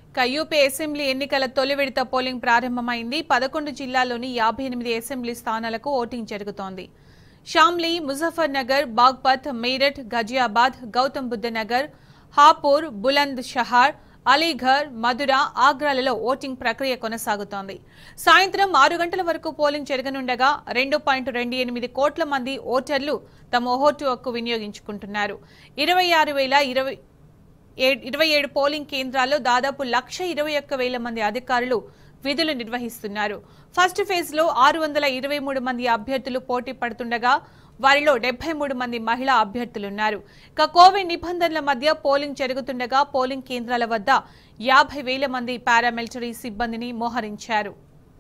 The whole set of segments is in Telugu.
ఇక యూపీ అసెంబ్లీ ఎన్నికల తొలి విడత పోలింగ్ ప్రారంభమైంది పదకొండు జిల్లాల్లోని యాభై ఎనిమిది అసెంబ్లీ స్థానాలకు ఓటింగ్ జరుగుతోంది షామ్లీ ముజఫర్ నగర్ బాగ్పత్ మీరట్ గజియాబాద్ గౌతమ్ బుద్ధ నగర్ హాపూర్ బులంద్ షహార్ అలీఘర్ మధుర ఆగ్రాలలో ఓటింగ్ ప్రక్రియ కొనసాగుతోంది సాయంత్రం ఆరు గంటల వరకు పోలింగ్ జరగనుండగా రెండు పాయింట్ రెండు ఎనిమిది కోట్ల మంది ఓటర్లు తమ ఓటు హక్కు వినియోగించుకుంటున్నారు ఇరవై ఆరు వేల ఇరవై ఏ- ఇరవై ఏడు పోలింగ్ కేంద్రాల్లో దాదాపు లక్ష ఇరవై ఒక్క వేల మంది అధికారులు విధులు నిర్వహిస్తున్నారు ఫస్ట్ ఫేజ్ లో ఆరు వందల ఇరవై మూడు మంది అభ్యర్థులు పోటీ పడుతుండగా వారిలో డెబ్బై మూడు మంది మహిళా అభ్యర్థులున్నారు ఇక కోవిడ్ నిబంధనల మధ్య పోలింగ్ జరుగుతుండగా పోలింగ్ కేంద్రాల వద్ద యాభై వేల మంది పారామిలిటరీ సిబ్బందిని మోహరించారు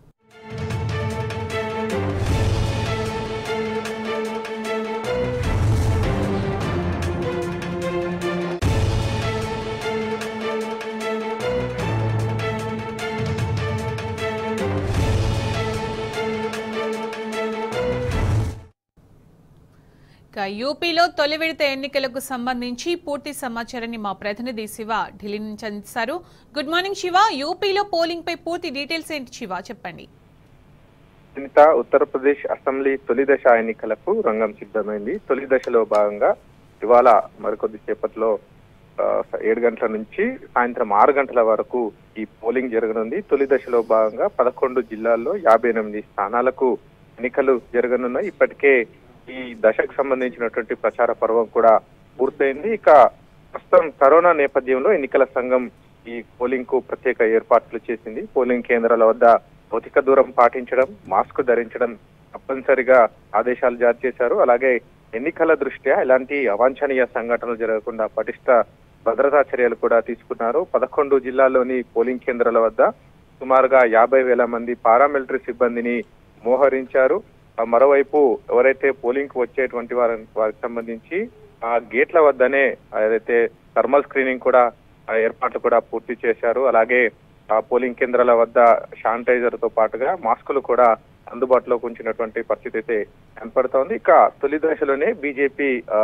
ఇక యూపీలో తొలి విడత ఎన్నికలకు సంబంధించి పూర్తి సమాచారాన్ని మా ప్రతినిధి శివ ఢిల్లీ నుంచి అందిస్తారు గుడ్ మార్నింగ్ శివ యూపీలో పోలింగ్ పై పూర్తి డీటెయిల్స్ ఏంటి శివ చెప్పండి సునీత ఉత్తరప్రదేశ్ అసెంబ్లీ తొలి దశ ఎన్నికలకు రంగం సిద్ధమైంది తొలి దశలో భాగంగా ఇవాళ మరికొద్ది సేపట్లో ఆ, ఏడు గంటల నుంచి సాయంత్రం ఆరు గంటల వరకు ఈ పోలింగ్ జరగనుంది తొలి దశలో భాగంగా పదకొండు జిల్లాల్లో యాభై ఎనిమిది స్థానాలకు ఎన్నికలు జరగనున్నాయి ఇప్పటికే ఈ దశకు సంబంధించినటువంటి ప్రచార పర్వం కూడా పూర్తయింది ఇక ప్రస్తుతం కరోనా నేపథ్యంలో ఎన్నికల సంఘం ఈ పోలింగ్ కు ప్రత్యేక ఏర్పాట్లు చేసింది పోలింగ్ కేంద్రాల వద్ద భౌతిక దూరం పాటించడం మాస్క్ ధరించడం తప్పనిసరిగా ఆదేశాలు జారీ చేశారు అలాగే ఎన్నికల దృష్ట్యా ఎలాంటి అవాంఛనీయ సంఘటనలు జరగకుండా పటిష్ట భద్రతా చర్యలు కూడా తీసుకున్నారు పదకొండు జిల్లాల్లోని పోలింగ్ కేంద్రాల వద్ద సుమారుగా యాభై వేల మంది పారామిలిటరీ సిబ్బందిని మోహరించారు ఆ మరోవైపు ఎవరైతే పోలింగ్ కు వచ్చేటువంటి వారి వారికి సంబంధించి ఆ గేట్ల వద్దనే ఏదైతే థర్మల్ స్క్రీనింగ్ కూడా ఆ ఏర్పాట్లు కూడా పూర్తి చేశారు అలాగే ఆ పోలింగ్ కేంద్రాల వద్ద శానిటైజర్ తో పాటుగా మాస్కులు కూడా అందుబాటులోకి ఉంచినటువంటి పరిస్థితి అయితే కనపడుతోంది ఇక తొలి దశలోనే బీజేపీ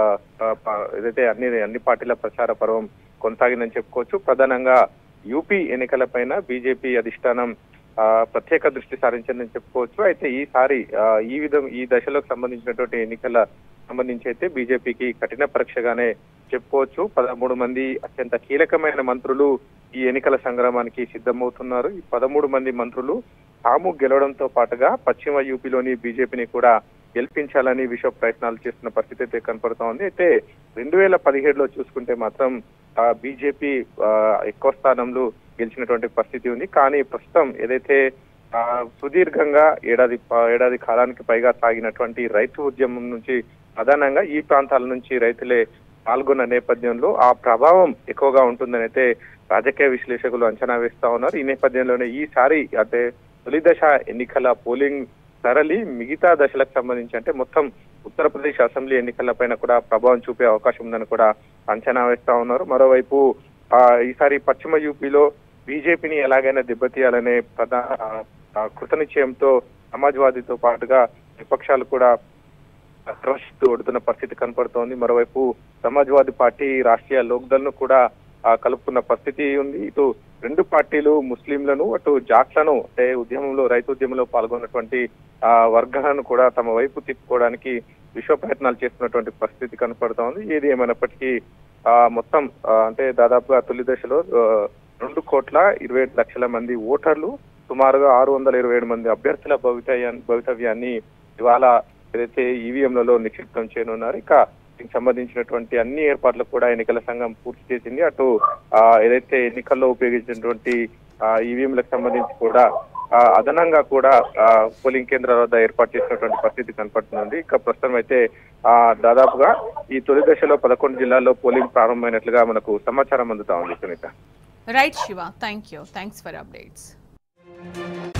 ఏదైతే అన్ని అన్ని పార్టీల ప్రచార పర్వం కొనసాగిందని చెప్పుకోవచ్చు ప్రధానంగా యూపీ ఎన్నికల పైన బీజేపీ అధిష్టానం ఆ, ప్రత్యేక దృష్టి సారించిందని చెప్పుకోవచ్చు అయితే ఈసారి ఆ, ఈ విధం ఈ దశలోకి సంబంధించినటువంటి ఎన్నికల సంబంధించి అయితే బీజేపీకి కఠిన పరీక్షగానే చెప్పుకోవచ్చు పదమూడు మంది అత్యంత కీలకమైన మంత్రులు ఈ ఎన్నికల సంగ్రామానికి సిద్ధమవుతున్నారు ఈ పదమూడు మంది మంత్రులు తాము గెలవడంతో పాటుగా పశ్చిమ యూపీలోని బీజేపీని కూడా గెలిపించాలని విశ్వ ప్రయత్నాలు చేస్తున్న పరిస్థితి అయితే కనపడుతా ఉంది అయితే రెండు వేల పదిహేడులో చూసుకుంటే మాత్రం ఆ, బీజేపీ ఆ, ఎక్కువ స్థానంలో గెలిచినటువంటి పరిస్థితి ఉంది కానీ ప్రస్తుతం ఏదైతే ఆ, సుదీర్ఘంగా ఏడాది ప- ఏడాది కాలానికి పైగా సాగినటువంటి రైతు ఉద్యమం నుంచి ప్రధానంగా ఈ ప్రాంతాల నుంచి రైతులే పాల్గొన్న నేపథ్యంలో ఆ ప్రభావం ఎక్కువగా ఉంటుందని అయితే రాజకీయ విశ్లేషకులు అంచనా వేస్తా ఉన్నారు ఈ నేపథ్యంలోనే ఈసారి అంటే తొలి దశ ఎన్నికల పోలింగ్ సరళి మిగతా దశలకు సంబంధించి అంటే మొత్తం ఉత్తరప్రదేశ్ అసెంబ్లీ ఎన్నికల పైన కూడా ప్రభావం చూపే అవకాశం ఉందని కూడా అంచనా వేస్తా ఉన్నారు మరోవైపు ఆ ఈసారి పశ్చిమ యూపీలో బీజేపీని ఎలాగైనా దెబ్బతీయాలనే ప్రధాన ఆ, కృతనిశ్చయంతో సమాజ్వాదీతో పాటుగా విపక్షాలు కూడా సర్వశక్తి ఒడుతున్న పరిస్థితి కనపడుతోంది మరోవైపు సమాజ్వాదీ పార్టీ రాష్ట్రీయ లోక్దల్ ను కూడా ఆ, కలుపుకున్న పరిస్థితి ఉంది ఇటు రెండు పార్టీలు ముస్లింలను అటు జాట్లను అంటే ఉద్యమంలో రైతు ఉద్యమంలో పాల్గొన్నటువంటి ఆ వర్గాలను కూడా తమ వైపు తిప్పుకోవడానికి విశ్వ ప్రయత్నాలు చేస్తున్నటువంటి పరిస్థితి కనపడుతోంది ఏది ఏమైనప్పటికీ ఆ మొత్తం ఆ, అంటే దాదాపుగా తొలి దశలో ఆ, రెండు కోట్ల ఇరవై ఏడు లక్షల మంది ఓటర్లు సుమారుగా ఆరు వందల ఇరవై ఏడు మంది అభ్యర్థుల భవితవ్యాన్ని భవితవ్యాన్ని ఇవాళ ఏదైతే ఈవీఎంలలో నిక్షిప్తం చేయనున్నారు ఇక దీనికి సంబంధించినటువంటి అన్ని ఏర్పాట్లు కూడా ఎన్నికల సంఘం పూర్తి చేసింది అటు ఆ, ఏదైతే ఎన్నికల్లో ఉపయోగించినటువంటి ఈవీఎంలకు సంబంధించి కూడా ఆ, అదనంగా కూడా ఆ, పోలింగ్ కేంద్రాల వద్ద ఏర్పాటు చేసినటువంటి పరిస్థితి కనపడుతుంది ఇక ప్రస్తుతం అయితే ఆ, దాదాపుగా ఈ తొలి దశలో పదకొండు జిల్లాల్లో పోలింగ్ ప్రారంభమైనట్లుగా మనకు సమాచారం అందుతా ఉంది Sunitha right Shiva thank you thanks for updates